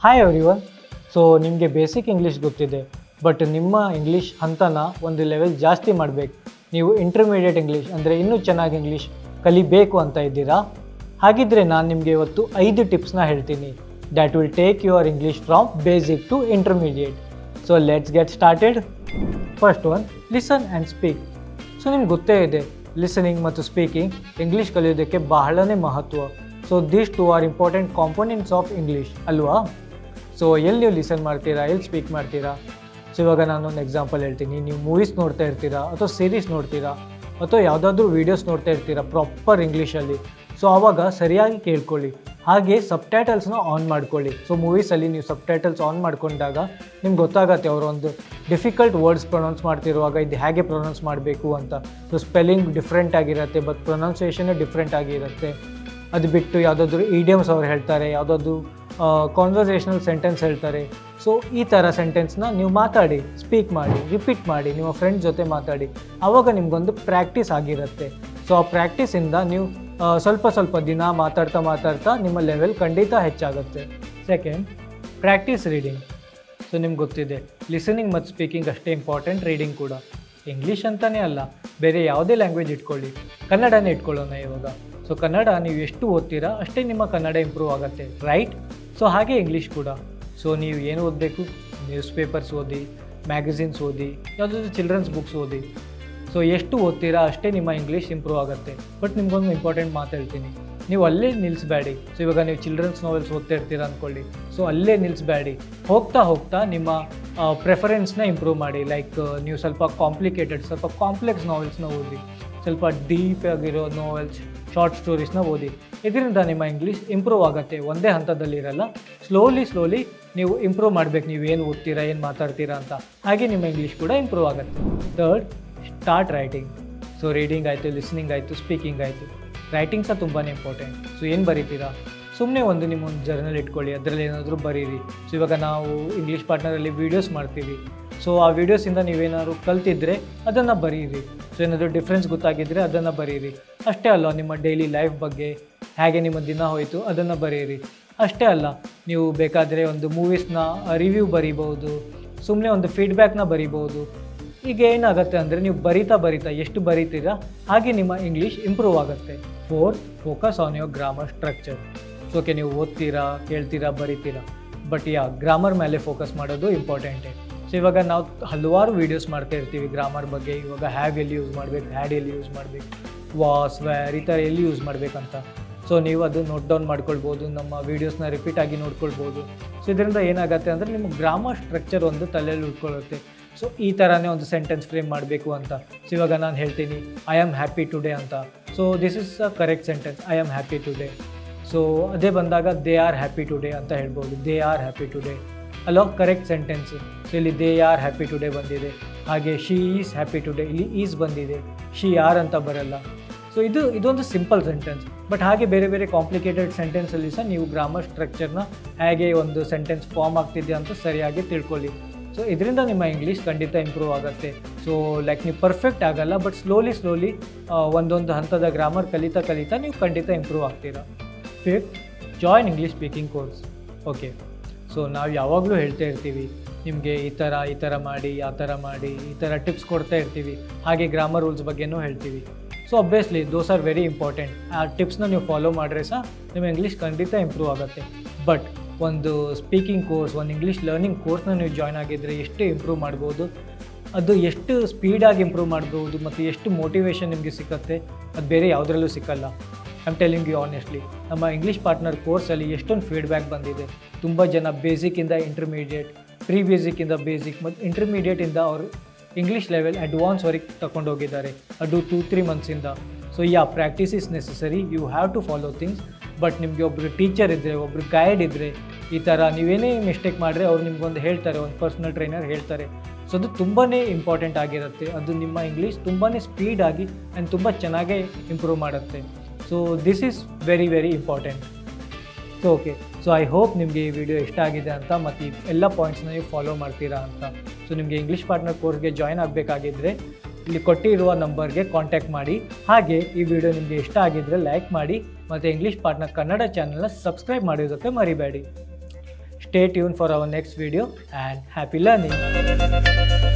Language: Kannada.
ಹಾಯ್ ಎವ್ರಿವನ್ ಸೊ ನಿಮಗೆ ಬೇಸಿಕ್ ಇಂಗ್ಲೀಷ್ ಗೊತ್ತಿದೆ ಬಟ್ ನಿಮ್ಮ ಇಂಗ್ಲೀಷ್ ಹಂತನ ಒಂದು ಲೆವೆಲ್ ಜಾಸ್ತಿ ಮಾಡಬೇಕು ನೀವು ಇಂಟರ್ಮೀಡಿಯೇಟ್ ಇಂಗ್ಲೀಷ್ ಅಂದರೆ ಇನ್ನೂ ಚೆನ್ನಾಗಿ ಇಂಗ್ಲೀಷ್ ಕಲಿಬೇಕು ಅಂತ ಇದ್ದೀರಾ ಹಾಗಿದ್ರೆ ನಾನು ನಿಮಗೆ ಇವತ್ತು ಐದು ಟಿಪ್ಸ್ನ ಹೇಳ್ತೀನಿ that will take your English from basic to intermediate so let's get started first one listen and speak so ನಿಮ್ಗೆ ಗೊತ್ತೇ ಇದೆ ಲಿಸನಿಂಗ್ ಮತ್ತು ಸ್ಪೀಕಿಂಗ್ ಇಂಗ್ಲೀಷ್ ಕಲಿಯೋದಕ್ಕೆ ಬಹಳನೇ ಮಹತ್ವ so this two are important components of English ಅಲ್ವಾ ಸೊ ಎಲ್ಲಿ ನೀವು ಲಿಸನ್ ಮಾಡ್ತೀರಾ ಎಲ್ಲಿ ಸ್ಪೀಕ್ ಮಾಡ್ತೀರಾ ಸೊ ಇವಾಗ ನಾನೊಂದು ಎಕ್ಸಾಂಪಲ್ ಹೇಳ್ತೀನಿ ನೀವು ಮೂವೀಸ್ ನೋಡ್ತಾ ಇರ್ತೀರಾ ಅಥವಾ ಸೀರೀಸ್ ನೋಡ್ತೀರಾ ಅಥವಾ ಯಾವುದಾದ್ರೂ ವೀಡಿಯೋಸ್ ನೋಡ್ತಾ ಇರ್ತೀರಾ ಪ್ರಾಪರ್ ಇಂಗ್ಲೀಷಲ್ಲಿ ಸೊ ಆವಾಗ ಸರಿಯಾಗಿ ಕೇಳ್ಕೊಳ್ಳಿ ಹಾಗೆ ಸಬ್ಟೈಟಲ್ಸ್ನ ಆನ್ ಮಾಡ್ಕೊಳ್ಳಿ ಸೊ ಮೂವೀಸಲ್ಲಿ ನೀವು ಸಬ್ಟೈಟಲ್ಸ್ ಆನ್ ಮಾಡ್ಕೊಂಡಾಗ ನಿಮ್ಗೆ ಗೊತ್ತಾಗತ್ತೆ ಅವರೊಂದು ಡಿಫಿಕಲ್ಟ್ ವರ್ಡ್ಸ್ ಪ್ರೊನೌನ್ಸ್ ಮಾಡ್ತಿರುವಾಗ ಇದು ಹೇಗೆ ಪ್ರೊನೌನ್ಸ್ ಮಾಡಬೇಕು ಅಂತ ಸೊ ಸ್ಪೆಲ್ಲಿಂಗ್ ಡಿಫ್ರೆಂಟ್ ಆಗಿರುತ್ತೆ ಬಟ್ ಪ್ರೊನೌನ್ಸಿಯೇಷನ್ ಡಿಫ್ರೆಂಟ್ ಆಗಿರುತ್ತೆ ಅದು ಬಿಟ್ಟು ಯಾವುದಾದ್ರೂ ಇಡಿಯಮ್ಸ್ ಅವ್ರು ಹೇಳ್ತಾರೆ ಯಾವುದಾದ್ರೂ ಕಾನ್ವರ್ಸೇಷನಲ್ ಸೆಂಟೆನ್ಸ್ ಹೇಳ್ತಾರೆ ಸೊ ಈ ಥರ ಸೆಂಟೆನ್ಸ್ನ ನೀವು ಮಾತಾಡಿ ಸ್ಪೀಕ್ ಮಾಡಿ ರಿಪೀಟ್ ಮಾಡಿ ನಿಮ್ಮ ಫ್ರೆಂಡ್ಸ್ ಜೊತೆ ಮಾತಾಡಿ ಆವಾಗ ನಿಮಗೊಂದು ಪ್ರಾಕ್ಟೀಸ್ ಆಗಿರುತ್ತೆ ಸೊ ಆ ಪ್ರಾಕ್ಟೀಸಿಂದ ನೀವು ಆ, ಸ್ವಲ್ಪ ಸ್ವಲ್ಪ ದಿನ ಮಾತಾಡ್ತಾ ಮಾತಾಡ್ತಾ ನಿಮ್ಮ ಲೆವೆಲ್ ಖಂಡಿತ ಹೆಚ್ಚಾಗುತ್ತೆ ಸೆಕೆಂಡ್ ಪ್ರಾಕ್ಟೀಸ್ ರೀಡಿಂಗ್ ಸೊ ನಿಮ್ಗೆ ಗೊತ್ತಿದೆ ಲಿಸನಿಂಗ್ ಮತ್ತು ಸ್ಪೀಕಿಂಗ್ ಅಷ್ಟೇ ಇಂಪಾರ್ಟೆಂಟ್ ರೀಡಿಂಗ್ ಕೂಡ ಇಂಗ್ಲೀಷ್ ಅಂತಲೇ ಅಲ್ಲ ಬೇರೆ ಯಾವುದೇ ಲ್ಯಾಂಗ್ವೇಜ್ ಇಟ್ಕೊಳ್ಳಿ ಕನ್ನಡನೇ ಇಟ್ಕೊಳ್ಳೋಣ ಇವಾಗ ಸೊ ಕನ್ನಡ ನೀವು ಎಷ್ಟು ಓದ್ತೀರಾ ಅಷ್ಟೇ ನಿಮ್ಮ ಕನ್ನಡ ಇಂಪ್ರೂವ್ ಆಗುತ್ತೆ ರೈಟ್ ಸೊ ಹಾಗೆ ಇಂಗ್ಲೀಷ್ ಕೂಡ ಸೊ ನೀವು ಏನು ಓದಬೇಕು ನ್ಯೂಸ್ ಪೇಪರ್ಸ್ ಓದಿ ಮ್ಯಾಗಝಿನ್ಸ್ ಓದಿ ಯಾವುದಾದ್ರು ಚಿಲ್ಡ್ರನ್ಸ್ ಬುಕ್ಸ್ ಓದಿ ಸೊ ಎಷ್ಟು ಓದ್ತೀರಾ ಅಷ್ಟೇ ನಿಮ್ಮ ಇಂಗ್ಲೀಷ್ ಇಂಪ್ರೂವ್ ಆಗುತ್ತೆ ಬಟ್ ನಿಮ್ಗೊಂದು ಇಂಪಾರ್ಟೆಂಟ್ ಮಾತು ಹೇಳ್ತೀನಿ ನೀವು ಅಲ್ಲೇ ನಿಲ್ಲಿಸಬೇಡಿ ಸೊ ಇವಾಗ ನೀವು ಚಿಲ್ಡ್ರನ್ಸ್ ನಾವೆಲ್ಸ್ ಓದ್ತಾ ಇರ್ತೀರಾ ಅಂದ್ಕೊಳ್ಳಿ ಸೊ ಅಲ್ಲೇ ನಿಲ್ಲಿಸಬೇಡಿ ಹೋಗ್ತಾ ಹೋಗ್ತಾ ನಿಮ್ಮ ಪ್ರೆಫರೆನ್ಸ್ನ ಇಂಪ್ರೂವ್ ಮಾಡಿ ಲೈಕ್ ನೀವು ಸ್ವಲ್ಪ ಕಾಂಪ್ಲಿಕೇಟೆಡ್ ಸ್ವಲ್ಪ ಕಾಂಪ್ಲೆಕ್ಸ್ ನಾವೆಲ್ಸ್ನ ಓದಿ ಸ್ವಲ್ಪ ಡೀಪ್ ಆಗಿರೋ ನಾವೆಲ್ಸ್ ಶಾರ್ಟ್ ಸ್ಟೋರೀಸ್ನ ಓದಿ ಇದರಿಂದ ನಿಮ್ಮ ಇಂಗ್ಲೀಷ್ ಇಂಪ್ರೂವ್ ಆಗುತ್ತೆ ಒಂದೇ ಹಂತದಲ್ಲಿ ಇರಲ್ಲ ಸ್ಲೋಲಿ ಸ್ಲೋಲಿ ನೀವು ಇಂಪ್ರೂವ್ ಮಾಡಬೇಕು ನೀವು ಏನು ಓದ್ತೀರಾ ಏನು ಮಾತಾಡ್ತೀರಾ ಅಂತ ಹಾಗೆ ನಿಮ್ಮ ಇಂಗ್ಲೀಷ್ ಕೂಡ ಇಂಪ್ರೂವ್ ಆಗುತ್ತೆ third start writing so reading ಆಯಿತು ಲಿಸ್ನಿಂಗ್ ಆಯಿತು ಸ್ಪೀಕಿಂಗ್ ಆಯಿತು ರೈಟಿಂಗ್ ಸಹ ತುಂಬಾ ಇಂಪಾರ್ಟೆಂಟ್ ಸೊ ಏನು ಬರೀತೀರಾ ಸುಮ್ಮನೆ ಒಂದು ನಿಮ್ಮ ಒಂದು ಜರ್ನಲ್ ಇಟ್ಕೊಳ್ಳಿ ಅದರಲ್ಲಿ ಏನಾದರೂ ಬರೀರಿ ಸೊ ಇವಾಗ ನಾವು ಇಂಗ್ಲೀಷ್ ಪಾರ್ಟ್ನರಲ್ಲಿ ವೀಡಿಯೋಸ್ ಮಾಡ್ತೀವಿ ಸೊ ಆ ವೀಡಿಯೋಸಿಂದ ನೀವೇನಾದ್ರು ಕಲ್ತಿದ್ರೆ ಅದನ್ನು ಬರೀರಿ ಸೊ ಏನಾದರೂ ಡಿಫ್ರೆನ್ಸ್ ಗೊತ್ತಾಗಿದ್ದರೆ ಅದನ್ನು ಬರೀರಿ ಅಷ್ಟೇ ಅಲ್ಲ ನಿಮ್ಮ ಡೈಲಿ ಲೈಫ್ ಬಗ್ಗೆ ಹೇಗೆ ನಿಮ್ಮ ದಿನ ಹೋಯಿತು ಅದನ್ನು ಬರೀರಿ ಅಷ್ಟೇ ಅಲ್ಲ ನೀವು ಬೇಕಾದರೆ ಒಂದು ಮೂವೀಸ್ನ ರಿವ್ಯೂ ಬರೀಬೋದು ಸುಮ್ಮನೆ ಒಂದು ಫೀಡ್ಬ್ಯಾಕ್ನ ಬರೀಬೋದು ಈಗ ಏನಾಗುತ್ತೆ ಅಂದರೆ ನೀವು ಬರಿತಾ ಬರಿತಾ ಎಷ್ಟು ಬರಿತೀರಾ ಹಾಗೆ ನಿಮ್ಮ ಇಂಗ್ಲೀಷ್ ಇಂಪ್ರೂವ್ ಆಗುತ್ತೆ fourth focus on your grammar structure so okay ನೀವು ಓದ್ತೀರಾ ಕೇಳ್ತೀರಾ ಬರಿತೀರಾ ಬಟ್ ಯಾ ಗ್ರಾಮರ್ ಮೇಲೆ ಫೋಕಸ್ ಮಾಡೋದು ಇಂಪಾರ್ಟೆಂಟೇ ಸೊ ಇವಾಗ ನಾವು ಹಲವಾರು ವೀಡಿಯೋಸ್ ಮಾಡ್ತಾ ಇರ್ತೀವಿ ಗ್ರಾಮರ್ ಬಗ್ಗೆ ಇವಾಗ ಹ್ಯಾವ್ ಎಲ್ಲಿ ಯೂಸ್ ಮಾಡಬೇಕು ಹ್ಯಾಡ್ ಎಲ್ಲಿ ಯೂಸ್ ಮಾಡಬೇಕು ವಾಸ್ ವ್ಯಾರ್ ಈ ಥರ ಎಲ್ಲಿ ಯೂಸ್ ಮಾಡಬೇಕಂತ ಸೊ ನೀವು ಅದು ನೋಟ್ ಡೌನ್ ಮಾಡ್ಕೊಳ್ಬೋದು ನಮ್ಮ ವೀಡಿಯೋಸ್ನ ರಿಪೀಟ್ ಆಗಿ ನೋಡ್ಕೊಳ್ಬೋದು ಸೊ ಇದರಿಂದ ಏನಾಗುತ್ತೆ ಅಂದರೆ ನಿಮ್ಮ ಗ್ರಾಮರ್ ಸ್ಟ್ರಕ್ಚರ್ ಒಂದು ತಲೆಯಲ್ಲಿ ಉಟ್ಕೊಳ್ಳುತ್ತೆ ಸೊ ಈ ಥರನೇ ಒಂದು ಸೆಂಟೆನ್ಸ್ ಫ್ರೇಮ್ ಮಾಡಬೇಕು ಅಂತ ಸೊ ಇವಾಗ ನಾನು ಹೇಳ್ತೀನಿ ಐ ಆಮ್ ಹ್ಯಾಪಿ ಟುಡೇ ಅಂತ so this is a correct sentence I am happy today so ಅದೇ ಬಂದಾಗ ದೇ ಆರ್ ಹ್ಯಾಪಿ ಟುಡೇ ಅಂತ ಹೇಳ್ಬೋದು ದೇ ಆರ್ ಹ್ಯಾಪಿ ಟುಡೇ ಅಲ್ಲೋ ಕರೆಕ್ಟ್ ಸೆಂಟೆನ್ಸ್ ಸೊ ಇಲ್ಲಿ ದೇ ಆರ್ ಹ್ಯಾಪಿ ಟುಡೇ ಬಂದಿದೆ ಹಾಗೆ ಶಿ ಈಸ್ ಹ್ಯಾಪಿ ಟುಡೇ ಇಲ್ಲಿ ಈಸ್ ಬಂದಿದೆ ಶಿ ಆರ್ ಅಂತ ಬರಲ್ಲ ಸೊ ಇದು ಇದೊಂದು ಸಿಂಪಲ್ ಸೆಂಟೆನ್ಸ್ ಬಟ್ ಹಾಗೆ ಬೇರೆ ಬೇರೆ ಕಾಂಪ್ಲಿಕೇಟೆಡ್ ಸೆಂಟೆನ್ಸಲ್ಲಿ ಸಹ ನೀವು ಗ್ರಾಮರ್ ಸ್ಟ್ರಕ್ಚರ್ನ ಹೇಗೆ ಒಂದು ಸೆಂಟೆನ್ಸ್ ಫಾರ್ಮ್ ಆಗ್ತಿದೆ ಅಂತ ಸರಿಯಾಗಿ ತಿಳ್ಕೊಳ್ಳಿ ಸೊ ಇದರಿಂದ ನಿಮ್ಮ ಇಂಗ್ಲೀಷ್ ಖಂಡಿತ ಇಂಪ್ರೂವ್ ಆಗುತ್ತೆ ಸೊ ಲೈಕ್ ನೀವು ಪರ್ಫೆಕ್ಟ್ ಆಗಲ್ಲ ಬಟ್ ಸ್ಲೋಲಿ ಸ್ಲೋಲಿ ಒಂದೊಂದು ಹಂತದ ಗ್ರಾಮರ್ ಕಲಿತಾ ಕಲಿತಾ ನೀವು ಖಂಡಿತ ಇಂಪ್ರೂವ್ ಆಗ್ತೀರಾ fifth join English speaking course okay so ನಾವು ಯಾವಾಗಲೂ ಹೇಳ್ತಾ ಇರ್ತೀವಿ ನಿಮಗೆ ಈ ಥರ ಈ ಥರ ಮಾಡಿ ಆ ಥರ ಮಾಡಿ ಈ ಥರ ಟಿಪ್ಸ್ ಕೊಡ್ತಾ ಇರ್ತೀವಿ ಹಾಗೆ ಗ್ರಾಮರ್ ರೂಲ್ಸ್ ಬಗ್ಗೆನೂ ಹೇಳ್ತೀವಿ so obviously those are very important ಆ ಟಿಪ್ಸ್ನ ನೀವು ಫಾಲೋ ಮಾಡಿದ್ರೆ ಸಹ ನಿಮ್ಮ ಇಂಗ್ಲೀಷ್ ಖಂಡಿತ ಇಂಪ್ರೂವ್ ಆಗುತ್ತೆ ಬಟ್ ಒಂದು ಸ್ಪೀಕಿಂಗ್ ಕೋರ್ಸ್ ಒಂದು ಇಂಗ್ಲೀಷ್ ಲರ್ನಿಂಗ್ ಕೋರ್ಸ್ನ ನೀವು ಜಾಯ್ನ್ ಆಗಿದ್ದರೆ ಎಷ್ಟು ಇಂಪ್ರೂವ್ ಮಾಡ್ಬೋದು ಅದು ಎಷ್ಟು ಸ್ಪೀಡಾಗಿ ಇಂಪ್ರೂವ್ ಮಾಡ್ಬೋದು ಮತ್ತು ಎಷ್ಟು ಮೋಟಿವೇಶನ್ ನಿಮಗೆ ಸಿಕ್ಕತ್ತೆ ಅದು ಬೇರೆ ಯಾವುದರಲ್ಲೂ ಸಿಕ್ಕಲ್ಲ ಐಮ್ ಟೆಲಿಂಗ್ ಯು ಆನೆಸ್ಟ್ಲಿ ನಮ್ಮ ಇಂಗ್ಲೀಷ್ ಪಾರ್ಟ್ನರ್ ಕೋರ್ಸಲ್ಲಿ ಎಷ್ಟೊಂದು ಫೀಡ್ಬ್ಯಾಕ್ ಬಂದಿದೆ ತುಂಬ ಜನ ಬೇಸಿಕ್ಕಿಂದ ಇಂಟರ್ಮೀಡಿಯೇಟ್ ಪ್ರೀ ಬೇಸಿಕ್ಕಿಂದ ಬೇಸಿಕ್ ಮತ್ತು ಇಂಟರ್ಮೀಡಿಯೇಟಿಂದ ಅವರು ಇಂಗ್ಲೀಷ್ ಲೆವೆಲ್ ಅಡ್ವಾನ್ಸ್ವರೆಗೆ ತಗೊಂಡೋಗಿದ್ದಾರೆ ಅದು ಟೂ ತ್ರೀ ಮಂತ್ಸಿಂದ so yeah practice is necessary you have to follow things but ನಿಮಗೆ ಒಬ್ಬರು ಟೀಚರ್ ಇದ್ದರೆ ಒಬ್ಬರು ಗೈಡ್ ಇದ್ದರೆ ಈ ಥರ ನೀವೇನೇ ಮಿಸ್ಟೇಕ್ ಮಾಡಿದ್ರೆ ಅವ್ರು ನಿಮ್ಗೊಂದು ಹೇಳ್ತಾರೆ ಒಂದು ಪರ್ಸ್ನಲ್ ಟ್ರೈನರ್ ಹೇಳ್ತಾರೆ ಸೊ ಅದು ತುಂಬಾ ಇಂಪಾರ್ಟೆಂಟ್ ಆಗಿರುತ್ತೆ ಅದು ನಿಮ್ಮ ಇಂಗ್ಲೀಷ್ ತುಂಬಾ ಸ್ಪೀಡಾಗಿ ಆ್ಯಂಡ್ ತುಂಬ ಚೆನ್ನಾಗೇ ಇಂಪ್ರೂವ್ ಮಾಡುತ್ತೆ so this is very very important so okay so I hope ನಿಮಗೆ ಈ ವಿಡಿಯೋ ಇಷ್ಟ ಆಗಿದೆ ಅಂತ ಮತ್ತು ಈ ಎಲ್ಲ ಪಾಯಿಂಟ್ಸ್ನ ನೀವು ಫಾಲೋ ಮಾಡ್ತೀರಾ ಅಂತ ಸೊ ನಿಮಗೆ ಇಂಗ್ಲೀಷ್ ಪಾರ್ಟ್ನರ್ ಕೋರ್ಸ್ಗೆ ಜಾಯ್ನ್ ಆಗಬೇಕಾಗಿದ್ದರೆ ಇಲ್ಲಿ ಕೊಟ್ಟಿರುವ ನಂಬರ್ಗೆ ಕಾಂಟ್ಯಾಕ್ಟ್ ಮಾಡಿ ಹಾಗೆ ಈ ವಿಡಿಯೋ ನಿಮಗೆ ಇಷ್ಟ ಆಗಿದ್ದರೆ ಲೈಕ್ ಮಾಡಿ ಮತ್ತು ಇಂಗ್ಲೀಷ್ ಪಾರ್ಟ್ನರ್ ಕನ್ನಡ ಚಾನಲ್ನ ಸಬ್ಸ್ಕ್ರೈಬ್ ಮಾಡೋದಕ್ಕೆ ಮರಿಬೇಡಿ stay tune for our next video and happy learning